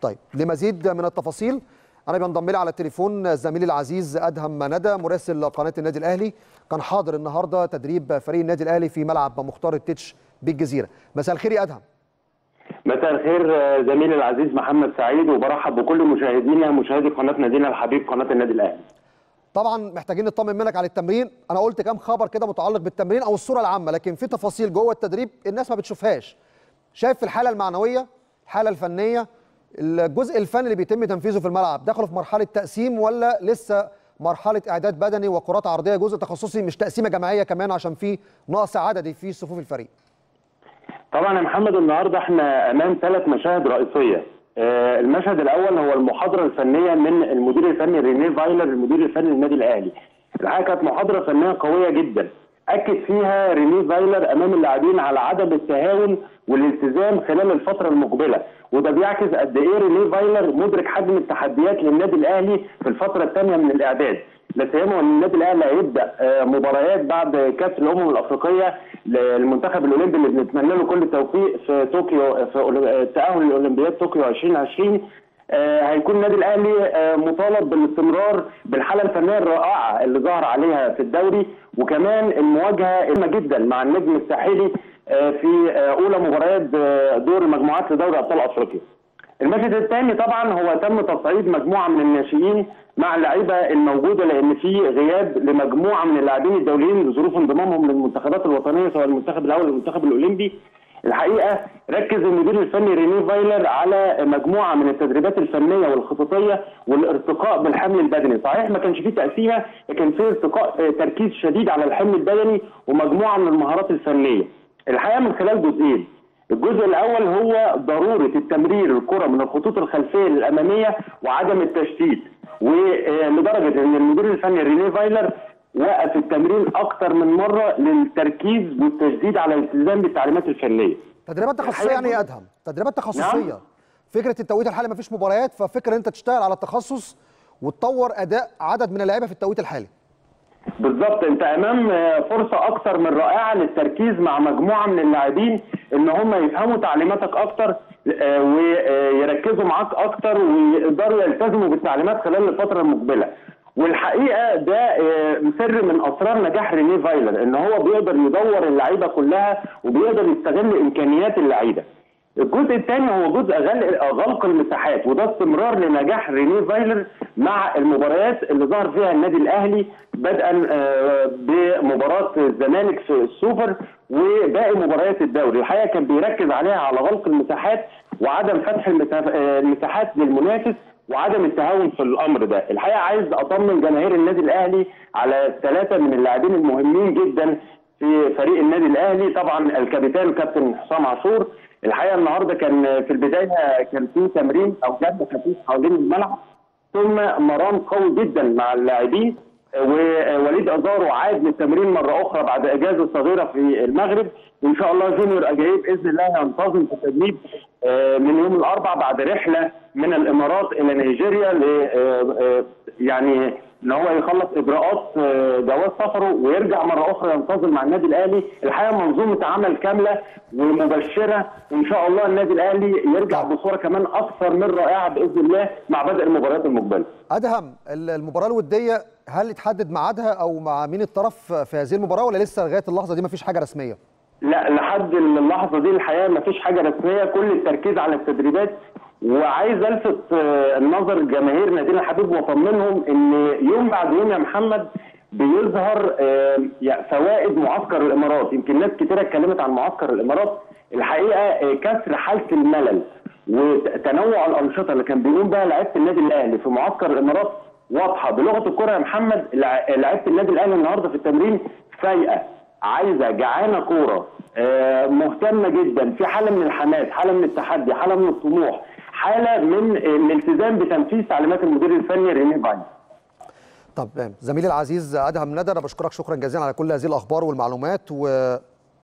طيب لمزيد من التفاصيل انا بينضم لي على التليفون زميلي العزيز ادهم ندى مراسل قناه النادي الاهلي كان حاضر النهارده تدريب فريق النادي الاهلي في ملعب مختار التتش بالجزيره مساء الخير يا ادهم مساء الخير زميلي العزيز محمد سعيد وبرحب بكل مشاهدينا مشاهدي قناه نادينا الحبيب قناه النادي الاهلي طبعا محتاجين نطمن منك على التمرين انا قلت كام خبر كده متعلق بالتمرين او الصوره العامه لكن في تفاصيل جوه التدريب الناس ما بتشوفهاش شايف في الحاله المعنويه الحاله الفنيه الجزء الفني اللي بيتم تنفيذه في الملعب دخلوا في مرحله تقسيم ولا لسه مرحله اعداد بدني وكرات عرضيه جزء تخصصي مش تقسيمه جماعيه كمان عشان في نقص عددي في صفوف الفريق طبعا يا محمد النهارده احنا امام ثلاث مشاهد رئيسيه آه المشهد الاول هو المحاضره الفنيه من المدير الفني رينيه فايلر المدير الفني للنادي الاهلي الحقيقه كانت محاضره فنيه قويه جدا اكد فيها رينيه فايلر امام اللاعبين على عدم التهاون والالتزام خلال الفتره المقبله وده بيعكس قد ايه رينيه فايلر مدرك حجم التحديات للنادي الاهلي في الفتره الثانيه من الاعداد لا سيما ان النادي الاهلي هيبدا مباريات بعد كاس الامم الافريقيه للمنتخب الاولمبي اللي بنتمنى له كل التوفيق في طوكيو في التاهل لاولمبياد طوكيو 2020 هيكون النادي الاهلي مطالب بالاستمرار بالحاله الفنيه الرائعه اللي ظهر عليها في الدوري وكمان المواجهه مهمه جدا مع النجم الساحلي في اولى مباريات دور المجموعات لدوري ابطال افريقيا. المشهد الثاني طبعا هو تم تصعيد مجموعه من الناشئين مع اللعيبه الموجوده لان في غياب لمجموعه من اللاعبين الدوليين لظروف انضمامهم للمنتخبات الوطنيه سواء المنتخب الاول والمنتخب الاولمبي. الحقيقه ركز المدير الفني رينيه فايلر على مجموعه من التدريبات الفنيه والخططيه والارتقاء بالحمل البدني، صحيح ما كانش فيه تقسيمه لكن فيه ارتقاء تركيز شديد على الحمل البدني ومجموعه من المهارات الفنيه. الحقيقه من خلال جزئين الجزء الاول هو ضروره التمرير الكره من الخطوط الخلفيه للاماميه وعدم التشتيت ولدرجه ان المدير الفني رينيه فايلر وقف التمرين اكثر من مره للتركيز والتشديد على الالتزام بالتعليمات الفنيه. تدريبات تخصصيه يعني يا ادهم تدريبات تخصصيه نعم. فكره التوقيت الحالي ما فيش مباريات ففكره انت تشتغل على التخصص وتطور اداء عدد من اللعيبه في التوقيت الحالي. بالظبط انت امام فرصه اكثر من رائعه للتركيز مع مجموعه من اللاعبين ان هم يفهموا تعليماتك اكتر ويركزوا معاك اكتر ويقدروا يلتزموا بالتعليمات خلال الفتره المقبله. والحقيقه ده سر من اسرار نجاح رينيه فايلر ان هو بيقدر يدور اللعيبه كلها وبيقدر يستغل امكانيات اللعيبه. الجزء الثاني هو جزء غلق المساحات وده استمرار لنجاح رينيه فايلر مع المباريات اللي ظهر فيها النادي الاهلي بدءا بمباراه الزمالك في السوبر وباقي مباريات الدوري الحقيقه كان بيركز عليها على غلق المساحات وعدم فتح المساحات للمنافس وعدم التهاون في الامر ده الحقيقه عايز اطمن جماهير النادي الاهلي على ثلاثه من اللاعبين المهمين جدا في فريق النادي الاهلي طبعا الكابتن كابتن حسام عاشور الحقيقه النهارده كان في البدايه كان في تمرين او جد خفيف حوالين الملعب ثم مران قوي جدا مع اللاعبين ووليد ازارو عاد للتمرين مره اخرى بعد اجازه صغيره في المغرب وان شاء الله جونيور اجايب باذن الله ينتظم في التدريب من يوم الاربعاء بعد رحله من الامارات الى نيجيريا ل يعني ان هو يخلص اجراءات جواز سفره ويرجع مره اخرى ينتظم مع النادي الاهلي، الحقيقه منظومه عمل كامله ومبشره وان شاء الله النادي الاهلي يرجع بصوره كمان اكثر من رائعه باذن الله مع بدء المباريات المقبله. ادهم المباراه الوديه هل اتحدد ميعادها او مع مين الطرف في هذه المباراه ولا لسه لغايه اللحظه دي ما فيش حاجه رسميه؟ لا لحد اللحظه دي الحقيقه ما فيش حاجه رسميه كل التركيز على التدريبات وعايز الفت النظر جماهير نادينا الحبيب واطمنهم ان يوم بعد يوم يا محمد بيظهر فوائد معسكر الامارات يمكن ناس كتيره اتكلمت عن معسكر الامارات الحقيقه كسر حاله الملل وتنوع الانشطه اللي كان بيقوم بها لعيبه النادي الاهلي في معسكر الامارات واضحه بلغه الكره يا محمد لعيبه النادي الاهلي النهارده في التمرين فايقه عايزه جعانه كوره مهتمه جدا في حاله من الحماس حاله من التحدي حاله من الطموح حاله من الالتزام بتنفيذ تعليمات المدير الفني رينيه فايلر طب زميلي العزيز ادهم ندى انا بشكرك شكرا جزيلا على كل هذه الاخبار والمعلومات و